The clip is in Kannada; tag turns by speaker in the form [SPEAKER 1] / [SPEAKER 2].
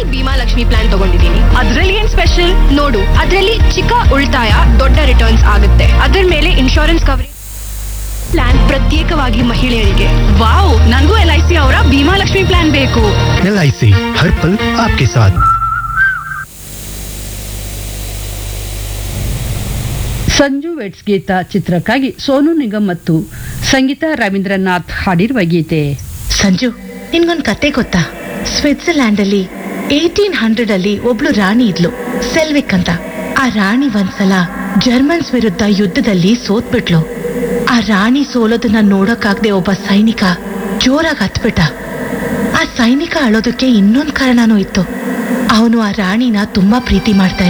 [SPEAKER 1] ಸಿ ಭೀಮಾ ಲಕ್ಷ್ಮಿ ಪ್ಲಾನ್ ತಗೊಂಡಿದ್ದೀನಿ ಅದ್ರಲ್ಲಿ ಏನ್ ಸ್ಪೆಷಲ್ ನೋಡು ಅದ್ರಲ್ಲಿ ಚಿಕ್ಕ ಉಳಿತಾಯ ದೊಡ್ಡ ರಿಟರ್ನ್ಸ್ ಆಗುತ್ತೆ ಅದ್ರ ಮೇಲೆ ಇನ್ಶೂರೆನ್ಸ್ ಕವರೇಜ್ ಪ್ಲಾನ್ ಪ್ರತ್ಯೇಕವಾಗಿ ಮಹಿಳೆಯರಿಗೆ ವಾವ್ ನನಗೂ ಎಲ್ ಐ ಸಿ ಅವರ ಭೀಮಾ ಲಕ್ಷ್ಮಿ ಪ್ಲಾನ್ ಬೇಕು
[SPEAKER 2] एल आई सी हर पल आपके साथ
[SPEAKER 3] ಸಂಜು ವೆಟ್ಸ್ ಗೀತ ಚಿತ್ರಕ್ಕಾಗಿ ಸೋನು ನಿಗಮ್ ಮತ್ತು ಸಂಗೀತ ರವೀಂದ್ರನಾಥ್ ಹಾಡಿರುವ ಗೀತೆ
[SPEAKER 4] ಸಂಜು ನಿನ್ಗೊಂದ್ ಕತೆ ಗೊತ್ತಾ ಸ್ವಿಟ್ಜರ್ಲ್ಯಾಂಡ್ ಅಲ್ಲಿ ಏಟೀನ್ ಹಂಡ್ರೆಡ್ ಅಲ್ಲಿ ಒಬ್ಳು ರಾಣಿ ಇದ್ಲು ಸೆಲ್ವಿಕ್ ಅಂತ ಆ ರಾಣಿ ಒಂದ್ಸಲ ಜರ್ಮನ್ಸ್ ವಿರುದ್ಧ ಯುದ್ಧದಲ್ಲಿ ಸೋತ್ಬಿಟ್ಲು ಆ ರಾಣಿ ಸೋಲೋದನ್ನ ನೋಡೋಕಾಗ್ದೆ ಒಬ್ಬ ಸೈನಿಕ ಜೋರಾಗಿ ಹತ್ಬಿಟ್ಟ ಆ ಸೈನಿಕ ಅಳೋದಕ್ಕೆ ಇನ್ನೊಂದ್ ಕಾರಣನೂ ಇತ್ತು ಅವನು ಆ ರಾಣಿನ ತುಂಬಾ ಪ್ರೀತಿ ಮಾಡ್ತಾ ಇದ್ದ